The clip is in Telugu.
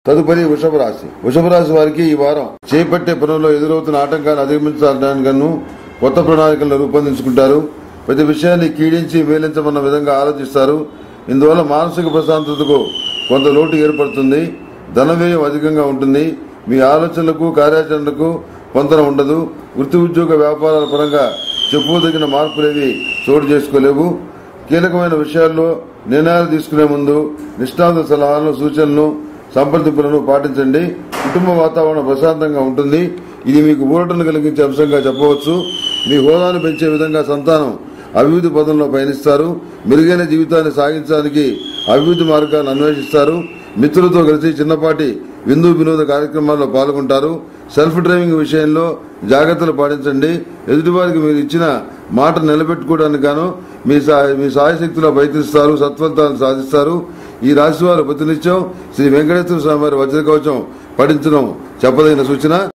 తదుపరి వృషభ రాశి వృషభ రాశి వారికి ఈ వారం చేపట్టే పనుల్లో ఎదురవుతున్న ఆటంకాలను అధిగమించడానికి కొత్త ప్రణాళికలను రూపొందించుకుంటారు ప్రతి విషయాన్ని కీడించి మేలించమన్న విధంగా ఆలోచిస్తారు ఇందువల్ల మానసిక ప్రశాంతతకు కొంత లోటు ఏర్పడుతుంది ధన వ్యయం అధికంగా ఉంటుంది మీ ఆలోచనలకు కార్యాచరణకు పొంతన ఉండదు వృత్తి ఉద్యోగ వ్యాపారాల పరంగా చెప్పుదగిన మార్పులేవి చోటు చేసుకోలేవు కీలకమైన విషయాల్లో నిర్ణయాలు తీసుకునే ముందు నిష్ణాత సలహాలను సూచనలను సంప్రదింపులను పాటించండి కుటుంబ వాతావరణం ప్రశాంతంగా ఉంటుంది ఇది మీకు ఊరటను కలిగించే అంశంగా చెప్పవచ్చు మీ హోదాను పెంచే విధంగా సంతానం అభివృద్ధి పదంలో పయనిస్తారు మెరుగైన జీవితాన్ని సాగించడానికి అభివృద్ధి మార్గాలను అన్వేషిస్తారు మిత్రులతో కలిసి చిన్నపాటి విందు వినోద కార్యక్రమాల్లో పాల్గొంటారు సెల్ఫ్ డ్రైవింగ్ విషయంలో జాగ్రత్తలు పాటించండి ఎదుటివారికి మీరు ఇచ్చిన మాట నిలబెట్టుకోవడానికి గాను మీ సా- మీ సాయశక్తిలో ప్రయత్నిస్తారు సత్ఫలితాలను సాధిస్తారు ఈ రాశి వారు ప్రతినిత్యం శ్రీ వెంకటేశ్వర స్వామి వారి వజ్ర కవచం పఠించడం చెప్పదగిన సూచన